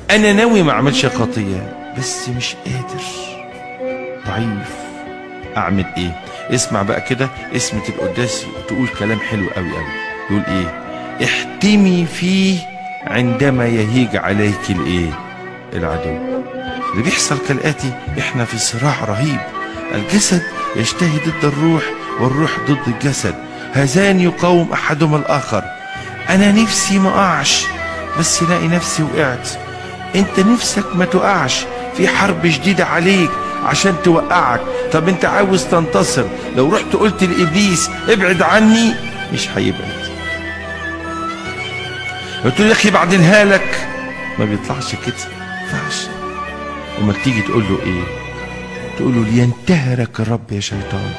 انا ناوي ما اعملش خطيه بس مش قادر ضعيف اعمل ايه اسمع بقى كده اسمة القداس تقول كلام حلو قوي قوي يقول ايه احتمي فيه عندما يهيج عليك الايه العدو اللي بيحصل كالاتي احنا في صراع رهيب الجسد يجتهي ضد الروح والروح ضد الجسد هذان يقاوم احدهما الاخر انا نفسي ما اقعش بس الاقي نفسي وقعت انت نفسك ما تقعش في حرب شديدة عليك عشان توقعك طب انت عاوز تنتصر لو رحت قلت لابليس ابعد عني مش هيبعد قلت له يا اخي بعدينها لك ما بيطلعش كده ما ينفعش وما تيجي تقول له ايه تقول له لينتهرك الرب يا شيطان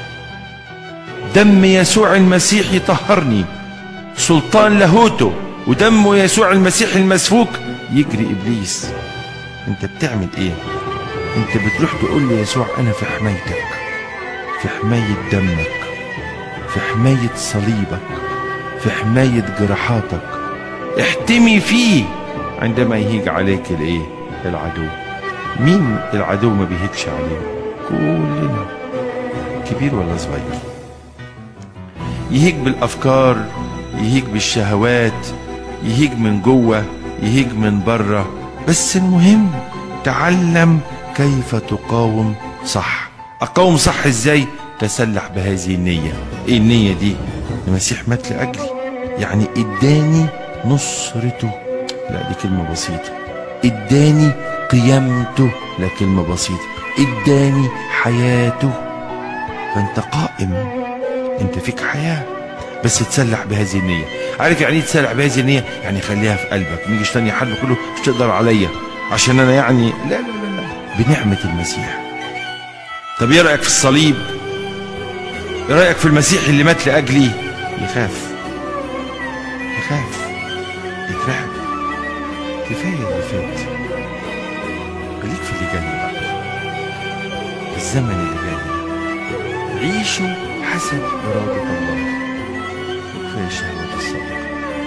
دم يسوع المسيح يطهرني سلطان لاهوته ودم يسوع المسيح المسفوك يجري ابليس انت بتعمل ايه انت بتروح تقول له يسوع انا في حمايتك في حماية دمك في حماية صليبك في حماية جراحاتك احتمي فيه عندما يهيج عليك الايه العدو مين العدو ما بيهيجش عليه كلنا كبير ولا صغير يهيج بالافكار يهيج بالشهوات يهيج من جوه يهيج من بره بس المهم تعلم كيف تقاوم صح اقاوم صح ازاي تسلح بهذه النية ايه النية دي المسيح مات لأجلي يعني اداني نصرته لا دي كلمة بسيطة اداني قيامته لا كلمة بسيطة اداني حياته فانت قائم انت فيك حياة بس تسلح بهذه النية عارف يعني ايه تسلح بهذه النية يعني خليها في قلبك ما يجيش تاني حد كله مش تقدر عليا عشان انا يعني لا لا لا لا بنعمة المسيح طب ايه رأيك في الصليب ايه رأيك في المسيح اللي مات لأجلي يخاف يخاف يترعب كفاية اللي فات خليك في اللي جاي بقى الزمن اللي جاي عيشوا حسب إرادة الله وكفاية شهوة الصدق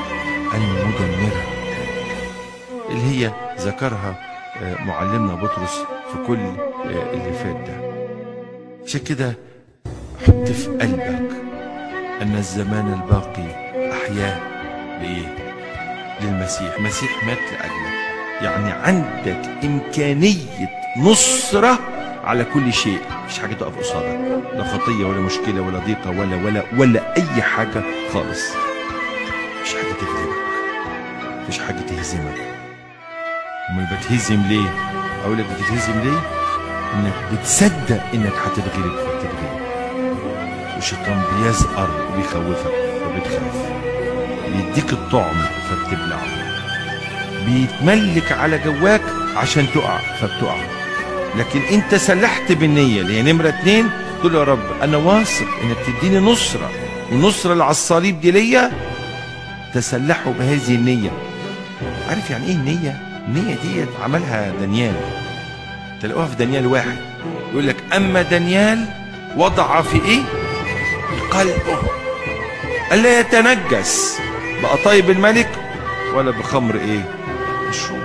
المدمرة اللي هي ذكرها آه، معلمنا بطرس في كل آه، اللي فات ده عشان كده حط في قلبك أن الزمان الباقي أحياه لإيه؟ للمسيح مسيح مات لأجلك يعني عندك إمكانية نصرة على كل شيء مفيش حاجة تقف قصادك لا خطية ولا مشكلة ولا ضيقة ولا ولا ولا أي حاجة خالص مفيش حاجة تغلبك مفيش حاجة تهزمك امال بتهزم ليه؟ أقول لك بتتهزم ليه؟ إنك بتصدق إنك هتتغلب فبتتغلب والشيطان بيزقر وبيخوفك فبتخاف بيديك الطعم فبتبلعه بيتملك على جواك عشان تقع فبتقع لكن انت سلحت بالنية اللي هي نمرة اتنين تقول يا رب انا واثق انك تديني نصرة والنصرة اللي على الصليب دي ليا تسلحوا بهذه النية عارف يعني ايه النية؟ النية دي عملها دانيال تلاقوها في دانيال واحد يقول لك اما دانيال وضع في ايه؟ في قلبه ألا يتنجس بقى طيب الملك ولا بخمر ايه؟ الشرب